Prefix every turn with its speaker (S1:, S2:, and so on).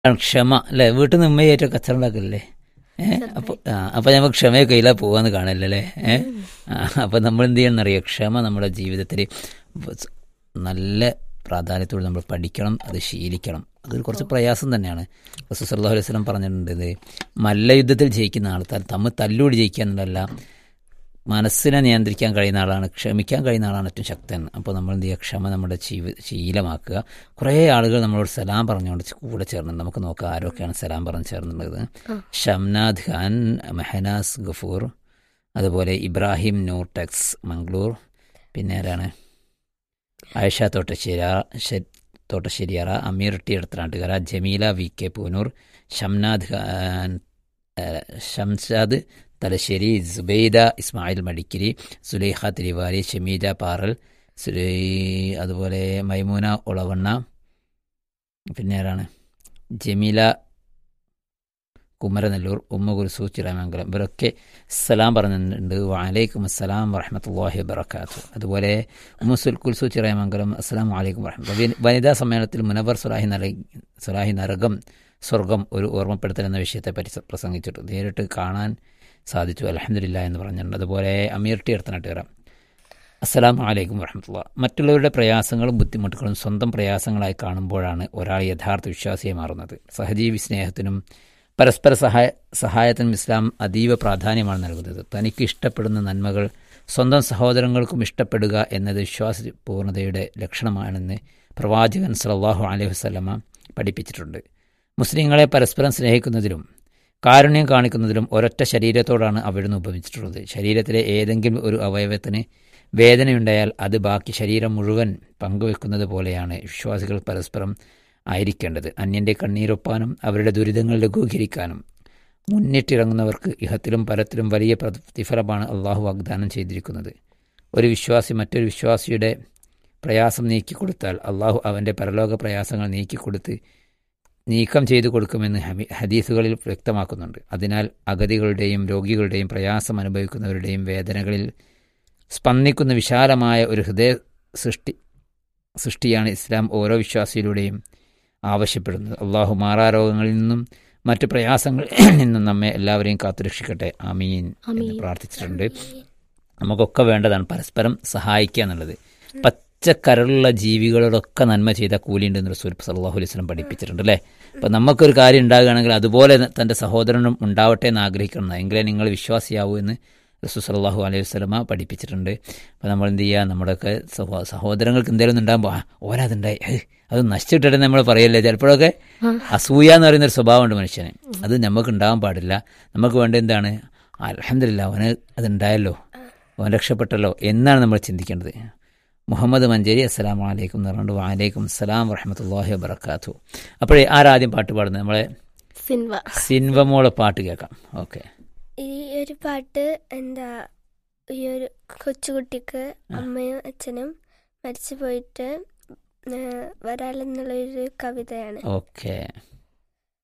S1: ക്ഷമ അല്ലേ വീട്ടിൽ നിന്ന് ഉമ്മയായിട്ട് കച്ചറ ഉണ്ടാക്കില്ലേ ഏഹ് അപ്പൊ ആ അപ്പൊ നമ്മൾ ക്ഷമയെ കയ്യിലാ പോവാന്ന് കാണല്ലേ ഏഹ് അപ്പൊ നമ്മൾ എന്ത് ചെയ്യണം അറിയോ ക്ഷമ നമ്മുടെ ജീവിതത്തിൽ നല്ല പ്രാധാന്യത്തോടെ നമ്മൾ പഠിക്കണം അത് ശീലിക്കണം അതൊരു കുറച്ച് പ്രയാസം തന്നെയാണ് റസൂസല്ലാഹു അലൈഹി സ്വലം പറഞ്ഞിട്ടുണ്ട് ഇത് മല്ലയുദ്ധത്തിൽ ജയിക്കുന്ന ആൾ തമ്മിൽ തല്ലൂടി ജയിക്കുക എന്നുള്ളതല്ല മനസ്സിനെ നിയന്ത്രിക്കാൻ കഴിയുന്ന ആളാണ് ക്ഷമിക്കാൻ കഴിയുന്ന ആളാണ് ഏറ്റവും ശക്തൻ അപ്പോൾ നമ്മൾ എന്ത് ചെയ്യുക ക്ഷമ നമ്മുടെ ജീവ ശീലമാക്കുക കുറേ ആളുകൾ നമ്മളോട് സലാം പറഞ്ഞുകൊണ്ട് കൂടെ ചേർന്നുണ്ട് നമുക്ക് നോക്കാം ആരൊക്കെയാണ് സലാം പറഞ്ഞ് ചേർന്നുള്ളത് ഷംനാദ് ഖാൻ മെഹനാസ് ഗഫൂർ അതുപോലെ ഇബ്രാഹിം നൂർ ടെക്സ് മംഗ്ലൂർ പിന്നെ ആരാണ് ആയിഷ തോട്ടശ്ശേരി തോട്ടശ്ശേരിയറ Ameer T Edathanattukara Jameela V K Poonoor Shamnad Khan Shamshad Thalassery Subaida Ismail Madikeri Sulaikha Thirivari Shameeja Paral Sulai അതുപോലെ മൈമൂന ഉളവണ്ണ പിന്നെ ആരാണ് ജമീല കുമരനെല്ലൂർ ഉമ്മ കുൽസു ചിറമംഗലം ഇവരൊക്കെ സലാം പറഞ്ഞിട്ടുണ്ട് വാലൈക്കും അസ്സലാം വറഹമത്തല്ലാഹി വബർക്കാത്തു അതുപോലെ ഉമ്മുസുൽ കുൽസു ചിറമംഗലം അസ്സലാം വലൈക്കും വറഹമത്ത് വനിതാ സമ്മേളനത്തിൽ മുനവർ സുലാഹി നര സുലാഹി നരകം സ്വർഗം ഒരു ഓർമ്മപ്പെടുത്തൽ എന്ന വിഷയത്തെ പറ്റി പ്രസംഗിച്ചിട്ടു നേരിട്ട് കാണാൻ സാധിച്ചു അലഹമില്ല എന്ന് പറഞ്ഞിട്ടുണ്ട് അതുപോലെ അമീർ ടി എടുത്തനാട്ടുകര അസ്സലാം വലൈക്കും വറഹമത്തുള്ള മറ്റുള്ളവരുടെ പ്രയാസങ്ങളും ബുദ്ധിമുട്ടുകളും സ്വന്തം പ്രയാസങ്ങളായി കാണുമ്പോഴാണ് ഒരാൾ യഥാർത്ഥ വിശ്വാസിയെ മാറുന്നത് സഹജീവി സ്നേഹത്തിനും പരസ്പര സഹായ സഹായത്തിനും ഇസ്ലാം അതീവ പ്രാധാന്യമാണ് നൽകുന്നത് തനിക്ക് ഇഷ്ടപ്പെടുന്ന നന്മകൾ സ്വന്തം സഹോദരങ്ങൾക്കും ഇഷ്ടപ്പെടുക എന്നത് വിശ്വാസ പൂർണ്ണതയുടെ ലക്ഷണമാണെന്ന് പ്രവാചകൻ സലാഹു അലൈഹി വസ്ലമ പഠിപ്പിച്ചിട്ടുണ്ട് മുസ്ലിങ്ങളെ പരസ്പരം സ്നേഹിക്കുന്നതിലും കാരുണ്യം കാണിക്കുന്നതിലും ഒരൊറ്റ ശരീരത്തോടാണ് അവിടുന്ന് ഉപമിച്ചിട്ടുള്ളത് ശരീരത്തിലെ ഏതെങ്കിലും ഒരു അവയവത്തിന് വേദനയുണ്ടായാൽ അത് ബാക്കി ശരീരം മുഴുവൻ പങ്കുവെക്കുന്നത് പോലെയാണ് വിശ്വാസികൾ പരസ്പരം ആയിരിക്കേണ്ടത് അന്യന്റെ കണ്ണീരൊപ്പാനും അവരുടെ ദുരിതങ്ങൾ ലഘൂകരിക്കാനും മുന്നിട്ടിറങ്ങുന്നവർക്ക് ഇഹത്തിലും പരത്തിലും വലിയ പ്രതിഫലമാണ് അള്ളാഹു വാഗ്ദാനം ചെയ്തിരിക്കുന്നത് ഒരു വിശ്വാസി മറ്റൊരു വിശ്വാസിയുടെ പ്രയാസം നീക്കിക്കൊടുത്താൽ അള്ളാഹു അവൻ്റെ പരലോക പ്രയാസങ്ങൾ നീക്കിക്കൊടുത്ത് നീക്കം ചെയ്തു കൊടുക്കുമെന്ന് ഹദീസുകളിൽ വ്യക്തമാക്കുന്നുണ്ട് അതിനാൽ അഗതികളുടെയും രോഗികളുടെയും പ്രയാസം അനുഭവിക്കുന്നവരുടെയും വേദനകളിൽ സ്പന്ദിക്കുന്ന വിശാലമായ ഒരു ഹൃദയ സൃഷ്ടി സൃഷ്ടിയാണ് ഇസ്ലാം ഓരോ വിശ്വാസിയിലൂടെയും ആവശ്യപ്പെടുന്നത് അള്ളാഹു മാറാരോഗങ്ങളിൽ നിന്നും മറ്റു പ്രയാസങ്ങളിൽ നിന്നും നമ്മെ എല്ലാവരെയും കാത്തുരക്ഷിക്കട്ടെ ആമീൻ എന്ന് പ്രാർത്ഥിച്ചിട്ടുണ്ട് നമുക്കൊക്കെ വേണ്ടതാണ് പരസ്പരം സഹായിക്കുക എന്നുള്ളത് പച്ചക്കരളുള്ള ജീവികളോടൊക്കെ നന്മ ചെയ്ത കൂലിയുണ്ടെന്ന് റസൂൽ സല്ലാഹു അലൈഹി സ്വലം പഠിപ്പിച്ചിട്ടുണ്ട് അല്ലേ അപ്പം നമുക്കൊരു കാര്യം ഉണ്ടാകുകയാണെങ്കിൽ അതുപോലെ തൻ്റെ സഹോദരനും ഉണ്ടാവട്ടെ എന്ന് ആഗ്രഹിക്കണം എങ്കിലേ നിങ്ങൾ വിശ്വാസിയാവൂ എന്ന് റസൂൽ സല്ലാഹു അലൈഹി വസ്ലമ പഠിപ്പിച്ചിട്ടുണ്ട് അപ്പോൾ നമ്മൾ എന്ത് ചെയ്യുക നമ്മുടെയൊക്കെ സഹോദരങ്ങൾക്ക് എന്തെങ്കിലും ഒന്നും ഉണ്ടാകുമ്പോൾ ഓരതുണ്ടായി അത് നശിച്ചിട്ടെ നമ്മൾ പറയല്ലേ ചിലപ്പോഴൊക്കെ അസൂയ എന്ന് പറയുന്ന ഒരു സ്വഭാവമുണ്ട് മനുഷ്യന് അത് നമുക്ക് ഉണ്ടാകാൻ പാടില്ല നമുക്ക് വേണ്ട എന്താണ് അലഹമില്ല അവന് അതുണ്ടായല്ലോ അവൻ രക്ഷപ്പെട്ടല്ലോ എന്നാണ് നമ്മൾ ചിന്തിക്കേണ്ടത് മുഹമ്മദ് മഞ്ചേരി അസ്സലാം വലൈക്കും എന്ന് പറഞ്ഞുകൊണ്ട് വാലൈക്കും അസ്സലാം വറഹമത്തല്ലാഹി വബർക്കാത്തു അപ്പോഴേ ആരാദ്യം പാട്ട് പാടുന്നത് നമ്മളെ
S2: സിൻവ
S1: സിൻവമോളെ പാട്ട് കേൾക്കാം ഓക്കെ
S2: ഈ ഒരു പാട്ട് എന്താ ഈ ഒരു കൊച്ചുകുട്ടിക്ക് അമ്മയും അച്ഛനും മരിച്ചു പോയിട്ട് വരാലെന്നുള്ളൊരു കവിതയാണ്
S1: ഓക്കെ